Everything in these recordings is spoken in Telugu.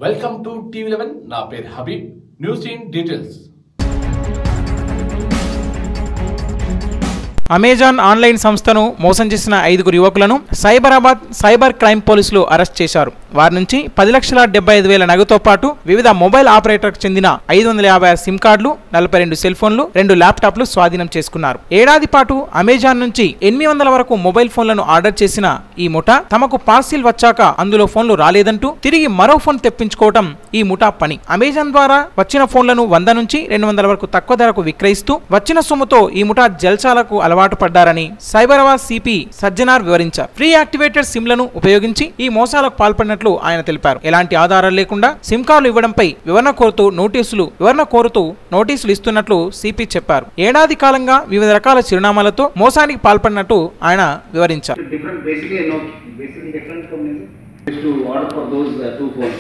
వెల్కమ్ టు టీవీ లెవెన్ నా పేరు Habib news in details Amazon online సంస్థను మోసం చేసిన ఐదుగురు యువకులను సైబరాబాద్ సైబర్ క్రైమ్ పోలీసులు అరెస్ట్ చేశారు వారి నుంచి పది లక్షల డెబ్బై ఐదు వేల నగదుతో పాటు వివిధ మొబైల్ ఆపరేటర్కు చెందిన ఐదు వందల యాభై ఆరు సిమ్ కార్డులు నలభై రెండు సెల్ ఫోన్లు రెండు ల్యాప్టాప్లు స్వాధీనం చేసుకున్నారు ఏడాది పాటు అమెజాన్ నుంచి ఎనిమిది వందల వరకు మొబైల్ ఫోన్లను ఆర్డర్ చేసిన ఈ ముఠా తమకు పార్సిల్ వచ్చాక అందులో ఫోన్లు రాలేదంటూ తిరిగి మరో ఫోన్ తెప్పించుకోవటం ఈ ముఠా పని అమెజాన్ ద్వారా వచ్చిన ఫోన్లను వంద నుంచి రెండు వందల వరకు తక్కువ ధరకు విక్రయిస్తూ వచ్చిన సొమ్ముతో ఈ ముఠా జల్సాలకు అలవాటు పడ్డారని సైబరాబాద్ సిపి సజ్జనార్ వివరించారు ఫ్రీ యాక్టివేటెడ్ సిమ్లను ఉపయోగించి ఈ మోసాలకు పాల్పడినట్లు ఆయన తెలిపారు ఎలాంటి ఆధారాలు లేకుండా సిమ్ కార్డులు ఇవ్వడంపై వివరణ కోరుతూ నోటీసులు వివరణ కోరుతూ నోటీసులు ఇస్తున్నట్లు సిపి చెప్పారు ఏడాది కాలంగా వివిధ రకాల చిరునామాలతో మోసానికి పాల్పడినట్టు ఆయన వివరించారు different, basically, no, basically different companies used to order for those uh, two phones.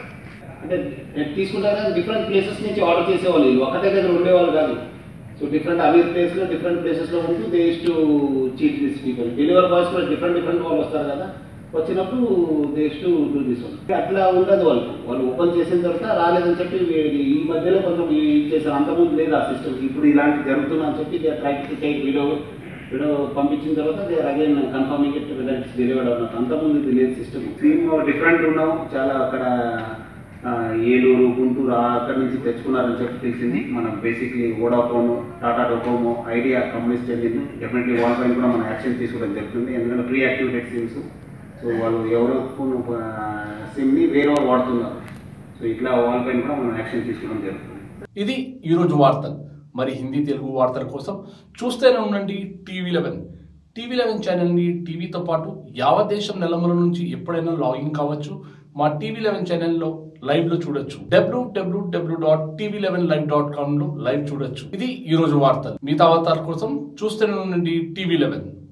అంటే నేను తీసుకుంటారా డిఫరెంట్ ప్లేసెస్ నుంచి ఆర్డర్ చేసేవాళ్ళు వీళ్ళు ఒకటే దగ్గర ఉండేవాళ్ళు కాదు సో డిఫరెంట్ అమీర్ ప్లేస్లో డిఫరెంట్ ప్లేసెస్లో ఉంటూ they use to cheat this people delivery boys కూడా డిఫరెంట్ డిఫరెంట్ వాళ్ళు వస్తారు కదా వచ్చినప్పుడు they use to do this one అట్లా ఉండదు వాళ్ళు వాళ్ళు ఓపెన్ చేసిన తర్వాత రాలేదని చెప్పి వీ- ఈ మధ్యలో కొంచెం ఇది చేశారు అంతకుముందు లేదు ఆ సిస్టమ్ ఇప్పుడు ఇలాంటి జరుగుతున్నా అని చెప్పి they try to take video video పంపించిన తర్వాత they again confirming it whether it's delivered అన్నట్టు అంతకుముందు ఇది లేదు సిస్టమ్ థీమ్ డిఫరెంట్ ఉన్నాం చాలా అక్కడ ఆ, ఏలూరు గుంటూరు ఆ అక్కడి నుంచి తెచ్చుకున్నారని చెప్పి తెలిసింది మనం basically Vodafone Tata Docomo Idea companies చెందింది డెఫినెట్లీ వాళ్ళ పైన కూడా మనం యాక్షన్ తీసుకోవడం జరుగుతుంది ఎందుకంటే ప్రీ యాక్టివేటెడ్ సిమ్స్ సో వాళ్ళు ఎవరో ఫోన్ సిమ్ని వేరే వాళ్ళు వాడుతున్నారు సో ఇట్లా వాళ్ళ పైన కూడా మనం యాక్షన్ తీసుకోవడం జరుగుతుంది ఇది ఈరోజు వార్తలు మరి హిందీ తెలుగు వార్తల కోసం చూస్తూనే ఉండండి టీవీ లెవెన్ టీవీ లెవెన్ ఛానల్ని టీవీతో పాటు యావత్ దేశం నెలమల నుంచి ఎప్పుడైనా లాగిన్ కావచ్చు మా టీవీ లెవెన్ ఛానల్లో లైవ్ లో చూడొచ్చు W W W dot TV eleven live dot com లో లైవ్ చూడొచ్చు ఇది ఈ రోజు వార్తలు మిగతా వార్తల కోసం చూస్తూనే ఉండండి టీవీ లెవెన్